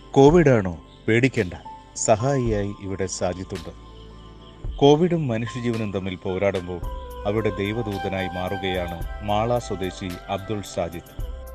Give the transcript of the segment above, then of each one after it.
കോവിഡാണോ പേടിക്കേണ്ട സഹായിയായി ഇവിടെ സാജിത്തുണ്ട് കോവിഡും മനുഷ്യജീവനും തമ്മിൽ പോരാടുമ്പോൾ അവിടെ ദൈവദൂതനായി മാറുകയാണ് മാള സ്വദേശി അബ്ദുൾ സാജിദ്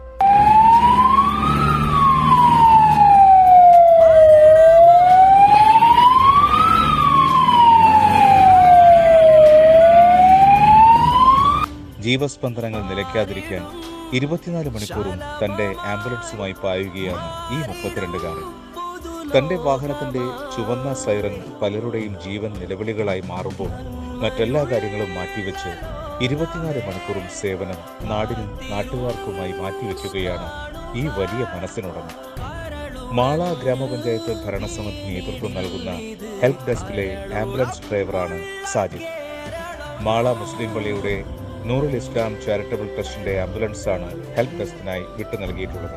ജീവസ്പന്ദനങ്ങൾ നിലയ്ക്കാതിരിക്കാൻ ഇരുപത്തിനാല് മണിക്കൂറും തന്റെ ആംബുലൻസുമായി പായുകയാണ് ഈ മുപ്പത്തിരണ്ടുകാരൻ തന്റെ വാഹനത്തിന്റെ ചുവന്ന സൈറൻ പലരുടെയും ജീവൻ നിലവിളികളായി മാറുമ്പോൾ മറ്റെല്ലാ കാര്യങ്ങളും മാറ്റിവെച്ച് ഇരുപത്തിനാല് മണിക്കൂറും സേവനം നാടിനും നാട്ടുകാർക്കുമായി മാറ്റിവെക്കുകയാണ് ഈ വലിയ മനസ്സിനുടമ മാള ഗ്രാമപഞ്ചായത്ത് ഭരണസമിതി നേതൃത്വം നൽകുന്ന ഹെൽപ്പ് ഡെസ്കിലെ ആംബുലൻസ് ഡ്രൈവറാണ് സാജിദ് മാള മുസ്ലിം പള്ളിയുടെ നൂറുൽ ഇസ്ലാം ചാരിറ്റബിൾ ട്രസ്റ്റിന്റെ ആംബുലൻസാണ് ഹെൽപ്പ് ഡെസ്കിനായി വിട്ടു നൽകിയിട്ടുള്ളത്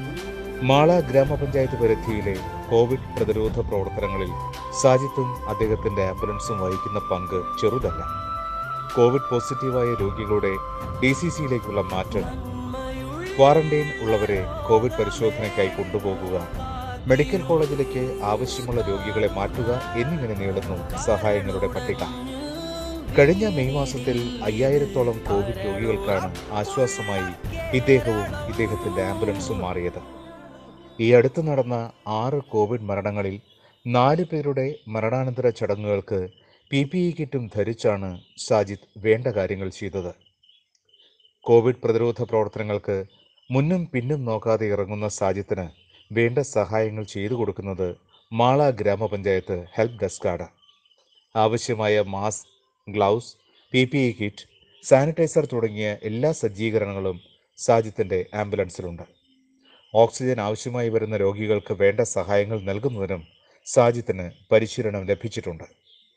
മാള ഗ്രാമപഞ്ചായത്ത് പരിധിയിലെ കോവിഡ് പ്രതിരോധ പ്രവർത്തനങ്ങളിൽ സാജിത്തും അദ്ദേഹത്തിന്റെ ആംബുലൻസും വഹിക്കുന്ന പങ്ക് ചെറുതല്ല കോവിഡ് പോസിറ്റീവായ രോഗികളുടെ ഡി സി സിയിലേക്കുള്ള മാറ്റം ക്വാറന്റൈൻ ഉള്ളവരെ കോവിഡ് പരിശോധനയ്ക്കായി കൊണ്ടുപോകുക മെഡിക്കൽ കോളേജിലേക്ക് ആവശ്യമുള്ള രോഗികളെ മാറ്റുക എന്നിങ്ങനെ നീളുന്നു സഹായങ്ങളുടെ പട്ടിക കഴിഞ്ഞ മെയ് മാസത്തിൽ അയ്യായിരത്തോളം കോവിഡ് രോഗികൾക്കാണ് ആശ്വാസമായി ഇദ്ദേഹവും ഇദ്ദേഹത്തിന്റെ ആംബുലൻസും മാറിയത് ഈ അടുത്ത് നടന്ന ആറ് കോവിഡ് മരണങ്ങളിൽ നാല് പേരുടെ മരണാനന്തര ചടങ്ങുകൾക്ക് പി പി ഇ കിറ്റും ധരിച്ചാണ് സാജിദ് വേണ്ട കാര്യങ്ങൾ ചെയ്തത് കോവിഡ് പ്രതിരോധ പ്രവർത്തനങ്ങൾക്ക് മുന്നും പിന്നും നോക്കാതെ ഇറങ്ങുന്ന സാജിത്തിന് വേണ്ട സഹായങ്ങൾ ചെയ്തു കൊടുക്കുന്നത് മാള ഗ്രാമപഞ്ചായത്ത് ഹെൽപ്പ് ഡെസ്കാണ് ആവശ്യമായ mask gloves P P E kit sanitiser തുടങ്ങിയ എല്ലാ സജ്ജീകരണങ്ങളും സാജിത്തിന്റെ ആംബുലൻസിലുണ്ട് ഓക്സിജൻ ആവശ്യമായി വരുന്ന രോഗികൾക്ക് വേണ്ട സഹായങ്ങൾ നൽകുന്നതിനും സാജിത്തിന് പരിശീലനം ലഭിച്ചിട്ടുണ്ട്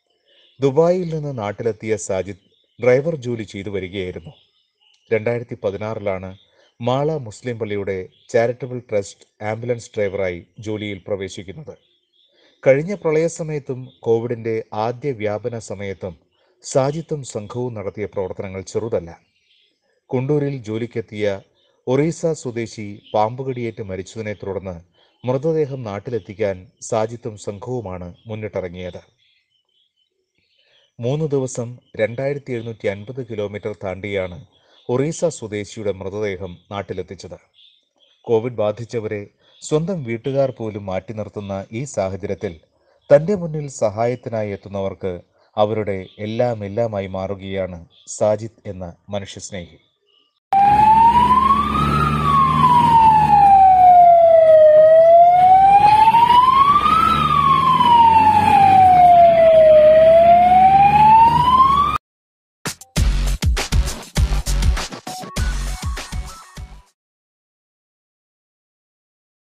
ദുബായിൽ നിന്ന് നാട്ടിലെത്തിയ സാജിദ് ഡ്രൈവർ ജോലി ചെയ്തു വരികയായിരുന്നു രണ്ടായിരത്തി പതിനാറിലാണ് മാള മുസ്ലിം പള്ളിയുടെ ചാരിറ്റബിൾ ട്രസ്റ്റ് ആംബുലൻസ് ഡ്രൈവറായി ജോലിയിൽ പ്രവേശിക്കുന്നത് കഴിഞ്ഞ പ്രളയസമയത്തും കോവിഡിന്റെ ആദ്യ വ്യാപന സമയത്തും സാജിത്തും സംഘവും നടത്തിയ പ്രവർത്തനങ്ങൾ ചെറുതല്ല കുണ്ടൂരിൽ ജോലിക്കെത്തിയ ഒറീസ സ്വദേശി പാമ്പുകടിയേറ്റ് മരിച്ചതിനെ തുടർന്ന് മൃതദേഹം നാട്ടിലെത്തിക്കാൻ സാജിത്തും സംഘവുമാണ് മുന്നിട്ടിറങ്ങിയത് മൂന്ന് ദിവസം രണ്ടായിരത്തി എഴുന്നൂറ്റി അൻപത് കിലോമീറ്റർ താണ്ടിയാണ് ഒറീസ സ്വദേശിയുടെ മൃതദേഹം നാട്ടിലെത്തിച്ചത് കോവിഡ് ബാധിച്ചവരെ സ്വന്തം വീട്ടുകാർ പോലും മാറ്റി നിർത്തുന്ന ഈ സാഹചര്യത്തിൽ തന്റെ മുന്നിൽ സഹായത്തിനായി എത്തുന്നവർക്ക് അവരുടെ എല്ലാം എല്ലാമായി മാറുകയാണ് സാജിദ് എന്ന മനുഷ്യസ്നേഹി